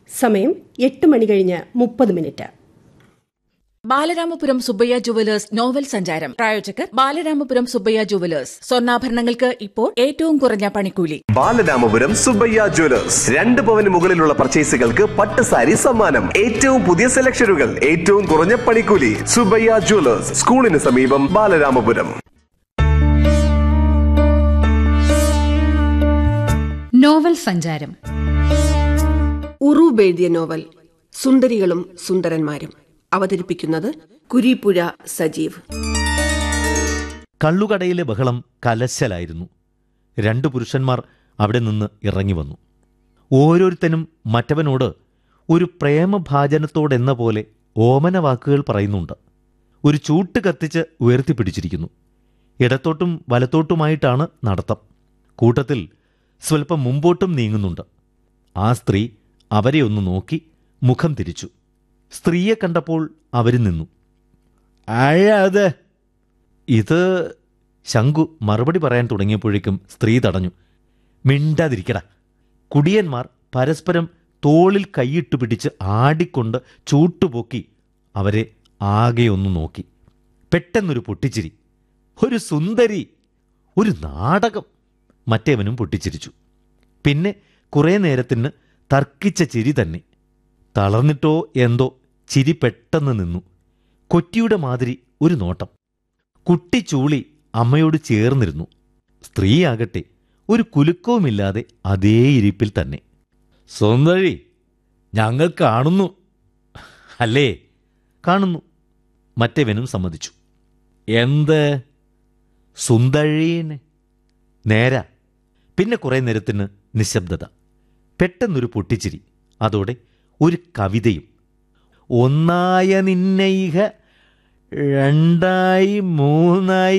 സമയം എട്ട് മണി കഴിഞ്ഞ് മുപ്പത് minute Balaramapuram Subbaiah jewellers novel സഞ്ചാരം പ്രായോജകർ ബാലരാമപുരം സുബ്ബയ്യ ജുവലേഴ്സ് സ്വർണ്ണാഭരണങ്ങൾക്ക് ഇപ്പോൾ ഏറ്റവും കുറഞ്ഞ പണിക്കൂലി ബാലരാമപുരം സുബ്ബയ്യ ജ്വല്ലേഴ്സ് രണ്ട് പവന് മുകളിലുള്ള പർച്ചേസുകൾക്ക് പട്ട് സാരി സമ്മാനം ഏറ്റവും പുതിയ സെലക്ഷനുകൾ ഏറ്റവും കുറഞ്ഞ പണിക്കൂലി സുബ്ബയ്യ ജ്വല്ലേഴ്സ് സ്കൂളിന് സമീപം ബാലരാമപുരം നോവൽ സഞ്ചാരം ഉറൂബ് എഴുതിയ നോവൽ സുന്ദരികളും സുന്ദരന്മാരും അവതരിപ്പിക്കുന്നത് കുരീപ്പുഴ സജീവ് കള്ളുകടയിലെ ബഹളം കലശലായിരുന്നു രണ്ടു പുരുഷന്മാർ അവിടെ നിന്ന് ഇറങ്ങി വന്നു ഓരോരുത്തനും മറ്റവനോട് ഒരു പ്രേമഭാജനത്തോടെന്ന പോലെ ഓമന വാക്കുകൾ പറയുന്നുണ്ട് ഒരു ചൂട്ട് കത്തിച്ച് ഉയർത്തിപ്പിടിച്ചിരിക്കുന്നു ഇടത്തോട്ടും വലത്തോട്ടുമായിട്ടാണ് നടത്തം കൂട്ടത്തിൽ സ്വല്പം മുമ്പോട്ടും നീങ്ങുന്നുണ്ട് ആ സ്ത്രീ അവരെ ഒന്ന് നോക്കി മുഖം തിരിച്ചു സ്ത്രീയെ കണ്ടപ്പോൾ അവർ നിന്നു അഴത് ഇത് ശങ്കു മറുപടി പറയാൻ തുടങ്ങിയപ്പോഴേക്കും സ്ത്രീ തടഞ്ഞു മിണ്ടാതിരിക്കട കുടിയന്മാർ പരസ്പരം തോളിൽ കൈയിട്ടു പിടിച്ച് ആടിക്കൊണ്ട് ചൂട്ടുപൊക്കി അവരെ ആകെ ഒന്ന് നോക്കി പെട്ടെന്നൊരു പൊട്ടിച്ചിരി ഒരു സുന്ദരി ഒരു നാടകം മറ്റേവനും പൊട്ടിച്ചിരിച്ചു പിന്നെ കുറേ നേരത്തിന് തർക്കിച്ച ചിരി തന്നെ തളർന്നിട്ടോ എന്തോ ചിരി പെട്ടെന്ന് നിന്നു കൊറ്റിയുടെ മാതിരി ഒരു നോട്ടം കുട്ടി ചൂളി അമ്മയോട് ചേർന്നിരുന്നു സ്ത്രീയാകട്ടെ ഒരു കുലുക്കവുമില്ലാതെ അതേ ഇരിപ്പിൽ തന്നെ സുന്ദരി ഞങ്ങൾ കാണുന്നു അല്ലേ കാണുന്നു മറ്റേവനും സമ്മതിച്ചു എന്ത് സുന്ദരീനെ നേരാ പിന്നെ കുറേ നേരത്തിന് നിശബ്ദത പെട്ടെന്നൊരു പൊട്ടിച്ചിരി അതോടെ ഒരു കവിതയും ഒന്നായ നിന്നയിക രണ്ടായി മൂന്നായി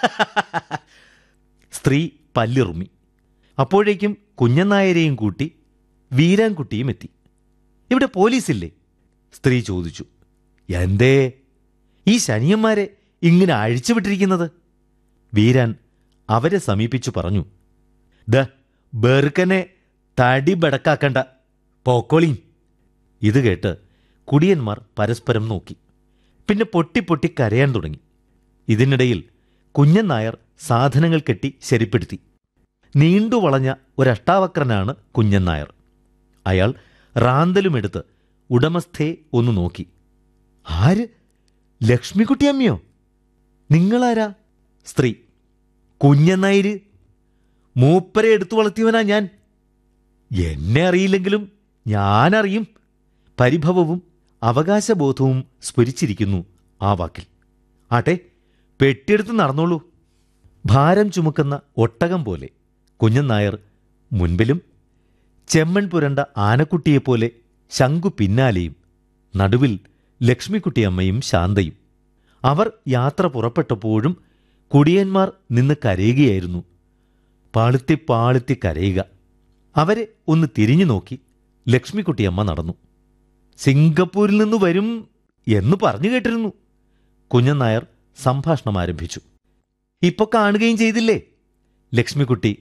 സ്ത്രീ പല്ലിറുമ്മി അപ്പോഴേക്കും കുഞ്ഞനായരെയും കൂട്ടി വീരാൻകുട്ടിയും എത്തി ഇവിടെ പോലീസില്ലേ സ്ത്രീ ചോദിച്ചു എന്തേ ഈ ശനിയന്മാരെ ഇങ്ങനെ അഴിച്ചുവിട്ടിരിക്കുന്നത് വീരാൻ അവരെ സമീപിച്ചു പറഞ്ഞു ദ ബെർക്കനെ തടി ബടക്കാക്കണ്ട പോക്കോളീം ഇത് കേട്ട് കുടിയന്മാർ പരസ്പരം നോക്കി പിന്നെ പൊട്ടി പൊട്ടി കരയാൻ തുടങ്ങി ഇതിനിടയിൽ കുഞ്ഞൻ നായർ സാധനങ്ങൾ കെട്ടി ശരിപ്പെടുത്തി നീണ്ടു വളഞ്ഞ ഒരഷ്ടാവക്രനാണ് കുഞ്ഞൻ നായർ അയാൾ റാന്തലുമെടുത്ത് ഉടമസ്ഥയെ ഒന്ന് നോക്കി ആര് ലക്ഷ്മിക്കുട്ടിയമ്മയോ നിങ്ങളാരാ സ്ത്രീ കുഞ്ഞനായിര് മൂപ്പരെ എടുത്തു വളർത്തിയവനാ ഞാൻ എന്നെ അറിയില്ലെങ്കിലും ഞാനറിയും പരിഭവവും അവകാശബോധവും സ്ഫുരിച്ചിരിക്കുന്നു ആ വാക്കിൽ ആട്ടെ പെട്ടിയെടുത്ത് നടന്നോളൂ ഭാരം ചുമക്കുന്ന ഒട്ടകം പോലെ കുഞ്ഞനായർ മുൻപിലും ചെമ്മൺ പുരണ്ട ആനക്കുട്ടിയെപ്പോലെ ശങ്കു പിന്നാലെയും നടുവിൽ ലക്ഷ്മിക്കുട്ടിയമ്മയും ശാന്തയും അവർ യാത്ര പുറപ്പെട്ടപ്പോഴും കുടിയന്മാർ നിന്ന് കരയുകയായിരുന്നു പാളുത്തി പാളുത്തി കരയുക അവരെ ഒന്ന് തിരിഞ്ഞു നോക്കി ലക്ഷ്മിക്കുട്ടിയമ്മ നടന്നു സിംഗപ്പൂരിൽ നിന്ന് വരും എന്ന് പറഞ്ഞു കേട്ടിരുന്നു കുഞ്ഞൻ നായർ സംഭാഷണം ആരംഭിച്ചു ഇപ്പൊ കാണുകയും ചെയ്തില്ലേ ലക്ഷ്മിക്കുട്ടി